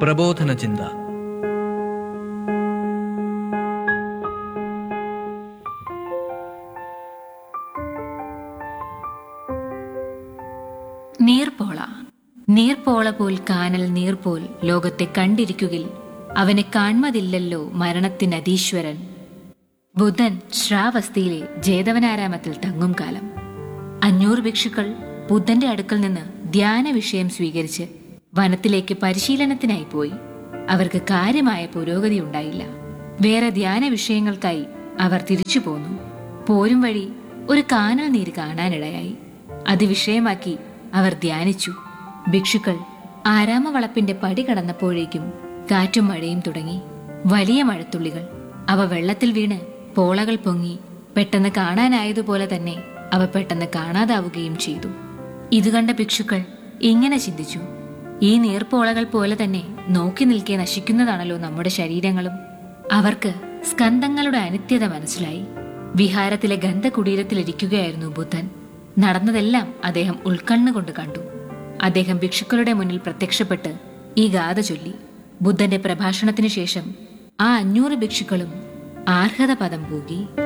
പ്രബോധന ചിന്ത നീർപ്പോള നീർപ്പോള പോൽ കാനൽ നീർപോൽ ലോകത്തെ കണ്ടിരിക്കുകിൽ അവനെ കാൺമതില്ലല്ലോ മരണത്തിനധീശ്വരൻ ബുധൻ ശ്രാവസ്തിയിലെ ജേതവനാരാമത്തിൽ തങ്ങും കാലം അഞ്ഞൂറ് ഭിക്ഷുക്കൾ ബുദ്ധന്റെ അടുക്കൽ നിന്ന് ധ്യാന വിഷയം സ്വീകരിച്ച് വനത്തിലേക്ക് പരിശീലനത്തിനായി പോയി അവർക്ക് കാര്യമായ പുരോഗതി ഉണ്ടായില്ല വേറെ ധ്യാന വിഷയങ്ങൾക്കായി അവർ തിരിച്ചു പോന്നു പോരും വഴി ഒരു കാനൽ നീര് കാണാനിടയായി അത് വിഷയമാക്കി അവർ ധ്യാനിച്ചു ഭിക്ഷുക്കൾ ആരാമവളപ്പിന്റെ പടി കടന്നപ്പോഴേക്കും കാറ്റും മഴയും തുടങ്ങി വലിയ മഴത്തുള്ളികൾ അവ വെള്ളത്തിൽ വീണ് പോളകൾ പൊങ്ങി പെട്ടെന്ന് കാണാനായതുപോലെ തന്നെ അവ പെട്ടെന്ന് കാണാതാവുകയും ചെയ്തു ഇത് കണ്ട ഭിക്ഷുക്കൾ ഇങ്ങനെ ചിന്തിച്ചു ഈ നീർപ്പോളകൾ പോലെ തന്നെ നോക്കി നിൽക്കെ നശിക്കുന്നതാണല്ലോ നമ്മുടെ ശരീരങ്ങളും അവർക്ക് സ്കന്ധങ്ങളുടെ അനിത്യത മനസ്സിലായി വിഹാരത്തിലെ ഗന്ധകുടീരത്തിലിരിക്കുകയായിരുന്നു ബുദ്ധൻ നടന്നതെല്ലാം അദ്ദേഹം ഉൾക്കണ്ണുകൊണ്ട് കണ്ടു അദ്ദേഹം ഭിക്ഷുക്കളുടെ മുന്നിൽ പ്രത്യക്ഷപ്പെട്ട് ഈ ഗാഥ ചൊല്ലി ബുദ്ധന്റെ പ്രഭാഷണത്തിനു ശേഷം ആ അഞ്ഞൂറ് ഭിക്ഷുക്കളും ആർഹത പദം പൂകി